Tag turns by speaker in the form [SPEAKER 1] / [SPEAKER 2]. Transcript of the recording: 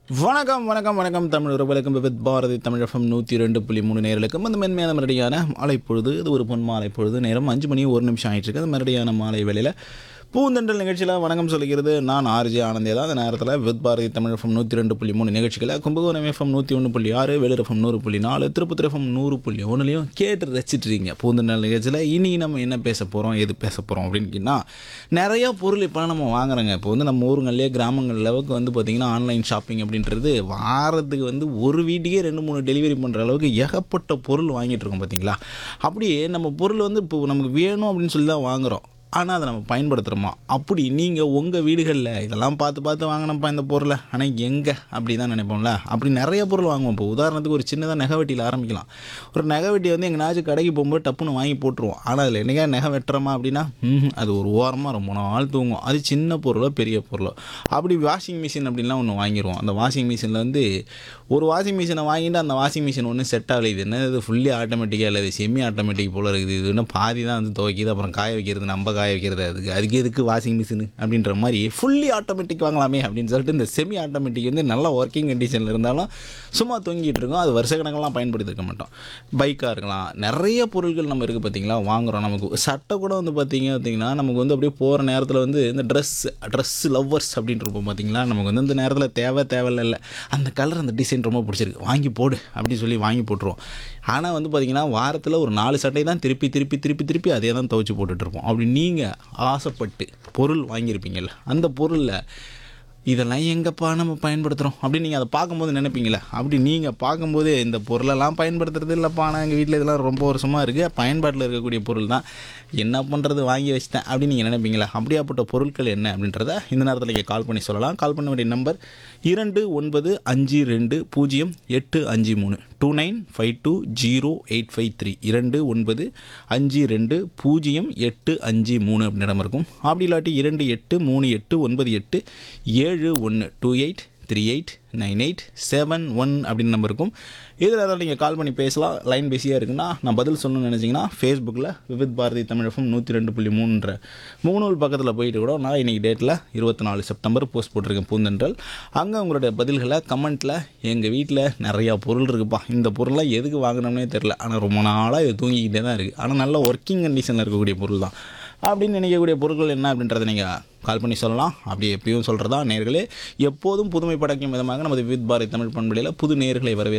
[SPEAKER 1] வணக்கம் வணக்கம் வணக்கம் தமிழ் உறவுகளுக்கும் வித் பாரதி தமிழகம் நூற்றி ரெண்டு புள்ளி மூணு நேர்களுக்கும் அந்த மென்மையான மறுபடியான மாலை பொழுது இது ஒரு பொன் மாலை பொழுது நேரம் அஞ்சு மணி ஒரு நிமிஷம் ஆயிட்டு இருக்கு அந்த மறுபடியான மாலை வேளையில் பூந்தண்டல் நிகழ்ச்சியில் வணக்கம் சொல்லிக்கிறது நான் ஆர்ஜி ஆனந்தே தான் அந்த நேரத்தில் வித் பாரதி தமிழ் எஃப்எம் நூற்றி ரெண்டு புள்ளி மூணு நிகழ்ச்சிகளை கும்பகோணம் எஃப்எம் நூற்றி ஒன்று புள்ளி ஆறு வேலூர் எஃப்எம் நூறு புள்ளி நாலு திருப்பத்தூர் எஃப்எம் நூறு புள்ளி ஒன்றுலையும் கேட்டு ரசிச்சிட்டு இருக்கீங்க பூந்தண்டல் நிகழ்ச்சியில் இனி நம்ம என்ன பேச போகிறோம் எது பேச போகிறோம் அப்படின்னு கேட்டால் நிறைய பொருள் இப்போ நம்ம வாங்குறோங்க இப்போ வந்து நம்ம ஊருங்கள்லேயே கிராமங்கள் அளவுக்கு வந்து பார்த்திங்கன்னா ஆன்லைன் ஷாப்பிங் அப்படின்றது வாரத்துக்கு வந்து ஒரு வீட்டுக்கே ரெண்டு மூணு டெலிவரி பண்ணுற அளவுக்கு ஏகப்பட்ட பொருள் வாங்கிட்டு இருக்கோம் பார்த்தீங்களா அப்படியே நம்ம பொருள் வந்து இப்போ நமக்கு வேணும் அப்படின்னு சொல்லி தான் வாங்குகிறோம் ஆனால் அதை நம்ம பயன்படுத்துகிறோமா அப்படி நீங்கள் உங்கள் வீடுகளில் இதெல்லாம் பார்த்து பார்த்து வாங்கினப்பா இந்த பொருளை ஆனால் எங்கே அப்படி தான் நினைப்போம்ல அப்படி நிறைய பொருள் வாங்குவோம் இப்போ உதாரணத்துக்கு ஒரு சின்னதாக நகை வெட்டியில் ஆரம்பிக்கலாம் ஒரு நகை வெட்டி வந்து எங்கேனாச்சும் கடைக்கு போகும்போது டப்புன்னு வாங்கி போட்டுருவோம் ஆனால் அதில் என்னைக்கா நகை வெட்டுறோமா அப்படின்னா ம்ஹும், அது ஒரு ஓரமாக ரொம்ப நாள் தூங்கும் அது சின்ன பொருளோ பெரிய பொருளோ அப்படி வாஷிங் மிஷின் அப்படின்லாம் ஒன்று வாங்கிடுவோம் அந்த வாஷிங் மிஷினில் வந்து ஒரு வாஷிங் மிஷினை வாங்கிட்டு அந்த வாஷிங் மிஷின் ஒன்றும் செட் ஆகலை இது என்ன இது ஃபுல்லி ஆட்டோமேட்டிக்காக இல்லை இது செமி ஆட்டோமேட்டிக் போல் இருக்குது இது இன்னும் பாதி தான் வந்து துவைக்கிது அப்புறம் காய வைக்கிறது நம்ம காய வைக்கிறது அதுக்கு அதுக்கு எதுக்கு வாஷிங் மிஷின் அப்படின்ற மாதிரி ஃபுல்லி ஆட்டோமேட்டிக் வாங்கலாமே அப்படின்னு சொல்லிட்டு இந்த செமி ஆட்டோமேட்டிக் வந்து நல்ல ஒர்க்கிங் கண்டிஷனில் இருந்தாலும் சும்மா தொங்கிட்டு இருக்கோம் அது வருஷக்கணக்கெல்லாம் பயன்படுத்திருக்க மாட்டோம் பைக்காக இருக்கலாம் நிறைய பொருட்கள் நம்ம இருக்குது பார்த்தீங்களா வாங்குகிறோம் நமக்கு சட்டை கூட வந்து பார்த்தீங்க பார்த்தீங்கன்னா நமக்கு வந்து அப்படியே போகிற நேரத்தில் வந்து இந்த ட்ரெஸ் ட்ரெஸ் லவ்வர்ஸ் அப்படின்ட்டு இருப்போம் பார்த்தீங்களா நமக்கு வந்து இந்த நேரத்தில் தேவை தேவையில்ல இல்லை அந்த கலர் அந்த டிசைன் ரொம்ப பிடிச்சிருக்கு வாங்கி போடு அப்படின்னு சொல்லி வாங்கி போட்டுருவோம் ஆனால் வந்து பார்த்தீங்கன்னா வாரத்தில் ஒரு நாலு சட்டை தான் திருப்பி திருப்பி திருப்பி திருப்பி அதே தான் துவைச்சி போட்டுட்ருப்போம் அப்படி நீங்கள் ஆசைப்பட்டு பொருள் வாங்கியிருப்பீங்கள்ல அந்த பொருளில் இதெல்லாம் எங்கப்பா நம்ம பயன்படுத்துகிறோம் அப்படின்னு நீங்கள் அதை பார்க்கும்போது நினைப்பீங்களே அப்படி நீங்கள் பார்க்கும்போது இந்த பொருளெல்லாம் பயன்படுத்துறது இல்லைப்பா ஆனால் எங்கள் வீட்டில் இதெல்லாம் ரொம்ப வருஷமாக இருக்குது பயன்பாட்டில் இருக்கக்கூடிய பொருள் தான் என்ன பண்ணுறது வாங்கி வச்சிட்டேன் அப்படின்னு நீங்கள் நினைப்பீங்களா அப்படியாப்பட்ட பொருட்கள் என்ன அப்படின்றத இந்த நேரத்தில் நீங்கள் கால் பண்ணி சொல்லலாம் கால் பண்ண வேண்டிய நம்பர் இரண்டு ஒன்பது அஞ்சு ரெண்டு பூஜ்ஜியம் எட்டு அஞ்சு மூணு two nine five two zero eight five three இரண்டு ஒன்பது அஞ்சு ரெண்டு பூஜ்ஜியம் எட்டு அஞ்சு மூணு அப்படின்னு இடம் இருக்கும் அப்படி இல்லாட்டி இரண்டு எட்டு மூணு எட்டு ஒன்பது எட்டு ஏழு ஒன்று two eight three eight nine eight seven one அப்படின்னு நம்பர் இருக்கும் இதில் ஏதாவது நீங்கள் கால் பண்ணி பேசலாம் லைன் பிஸியாக இருக்குன்னா நான் பதில் சொல்லணும்னு நினச்சிங்கன்னா ஃபேஸ்புக்கில் விவித் பாரதி தமிழகம் நூற்றி ரெண்டு புள்ளி மூணுன்ற முகநூல் பக்கத்தில் போயிட்டு கூட நான் இன்றைக்கி டேட்டில் இருபத்தி நாலு செப்டம்பர் போஸ்ட் போட்டிருக்கேன் பூந்தென்றல் அங்கே உங்களுடைய பதில்களை கமெண்ட்டில் எங்கள் வீட்டில் நிறையா பொருள் இருக்குப்பா இந்த பொருள்லாம் எதுக்கு வாங்கினோம்னே தெரில ஆனால் ரொம்ப நாளாக இது தூங்கிக்கிட்டே தான் இருக்குது ஆனால் நல்ல ஒர்க்கிங் கண்டிஷனில் இருக்கக்கூடிய பொருள் தான் அப்படின்னு நினைக்கக்கூடிய பொருட்கள் என்ன அப்படின்றத நீங்கள் கால் பண்ணி சொல்லலாம் அப்படி எப்பயும் சொல்கிறதா நேர்களே எப்போதும் புதுமை படைக்கும் விதமாக நமது வித் பாரதி தமிழ் பண்பலையில் புது நேர்களை வரவே